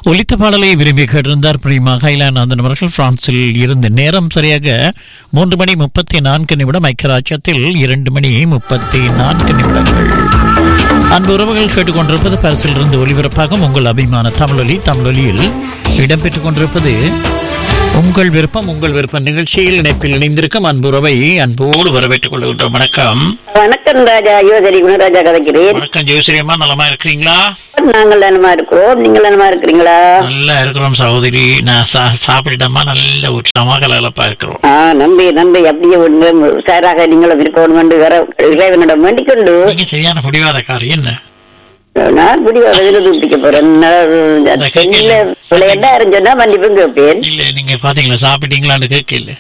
ஒலித்த பாடலை விரும்பி கேட்டிருந்தார் பிரியமா கைலானந்தன் அவர்கள் பிரான்சில் இருந்து நேரம் சரியாக மூன்று மணி முப்பத்தி நான்கு நிமிடம் ஐக்கியராட்சத்தில் இரண்டு மணி முப்பத்தி நான்கு நிமிடங்கள் அன்பு உறவுகள் கேட்டுக்கொண்டிருப்பது பரிசில் இருந்து ஒலிபரப்பாகும் உங்கள் அபிமான தமிழொலி தமிழொலியில் இடம்பெற்றுக் கொண்டிருப்பது உங்கள் விருப்பம் உங்கள் விருப்பம் நிகழ்ச்சியில் இணைப்பில் இணைந்திருக்கும் அன்பு உறவை அன்போடு வரவேற்றுக் கொள்கின்றோம் வணக்கம் வணக்கம் ராஜா யோசரி குணராஜா கதைக்கிறேன் வணக்கம் ஜெயஸ்ரீமா நலமா இருக்கிறீங்களா நாங்கள் நலமா இருக்கிறோம் நீங்கள் நலமா இருக்கிறீங்களா நல்லா இருக்கிறோம் சகோதரி நான் சா- சாப்பிட்டுட்டோமா நல்ல உற்சாகமா கலகலப்பா இருக்கிறோம் ஆ நன்றி நன்றி அப்படியே ஒன்று சாராக நீங்களும் இருக்கணும் என்று வேற இறைவனிடம் வேண்டிக் கொண்டு நீங்க சரியான முடிவாதக்காரி என்ன நான் முடிவு எழுதிக்க போறேன் நான் இந்த கேட்கல. இல்ல, விளையாட்டா இருந்துச்சுன்னா மன்னிப்பும் கேட்பேன் இல்ல நீங்க பாத்தீங்களா சாப்பிட்டீங்களான்னு கேட்கல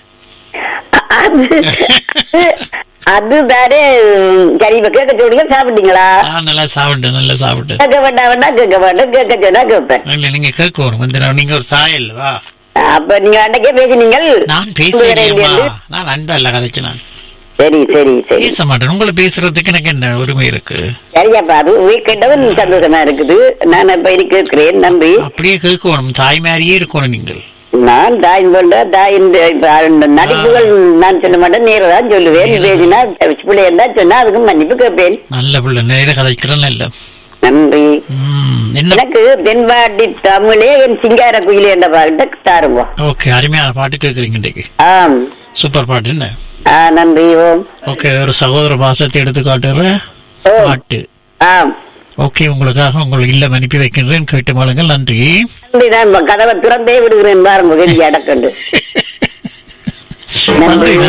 அது அதுதானே கறிவை கேட்க சொல்லுங்க சாப்பிட்டீங்களா நான் நல்லா சாப்பிட்டேன் நல்லா சாப்பிட்டேன் கேட்க வேண்டாம் வேண்டாம் கேட்க வேண்டாம் கேட்க சொன்னா கேட்பேன் இல்ல நீங்க கேட்கணும் வந்து நான் நீங்க ஒரு தாய் இல்லவா அப்ப நீங்க அன்னைக்கே பேசினீங்கள் நான் பேசுறேன் உங்க நான் அன்பா இல்ல கதைச்சு நான் சரி சரி சரி பேச மாட்டேன் உங்களை பேசுறதுக்கு எனக்கு என்ன உரிமை இருக்கு சரியாப்பா அது கேட்டவன் சந்தோஷமா இருக்குது நான் இப்ப இனி கேட்கிறேன் நன்றி அப்படியே கேட்கணும் தாய் மாதிரியே இருக்கணும் நீங்கள் நான் தாயின் போன்ற தாயின் இந்த நடிப்புகள் நான் சொல்ல மாட்டேன் நேரம் தான் சொல்லுவேன் பேசினா பிள்ளை இருந்தா சொன்னா அதுக்கு மன்னிப்பு கேட்பேன் நல்ல பிள்ளை நேர கதைக்கிறேன் நல்ல நன்றி ம், என்ன எனக்கு தென்பாட்டி தமிழே என் சிங்கார குயிலே என்ற பாட்டு தாருங்க ஓகே அருமையான பாட்டு கேட்குறீங்க இன்றைக்கு ஆம் சூப்பர் பாட்டு என்ன ஆ நன்றி ஓம் ஓகே ஒரு சகோதர பாசத்தை எடுத்து காட்டுற ஓ பாட்டு ஆம் ஓகே உங்களுக்காக உங்களுக்கு இல்லம் அனுப்பி வைக்கின்றேன் கேட்டு மாளுங்கள் நன்றி நன்றி நான் கதவை திறந்தே விடுகிறேன் பாருங்க வெளியே அடக்கண்டு நன்றி நன்றி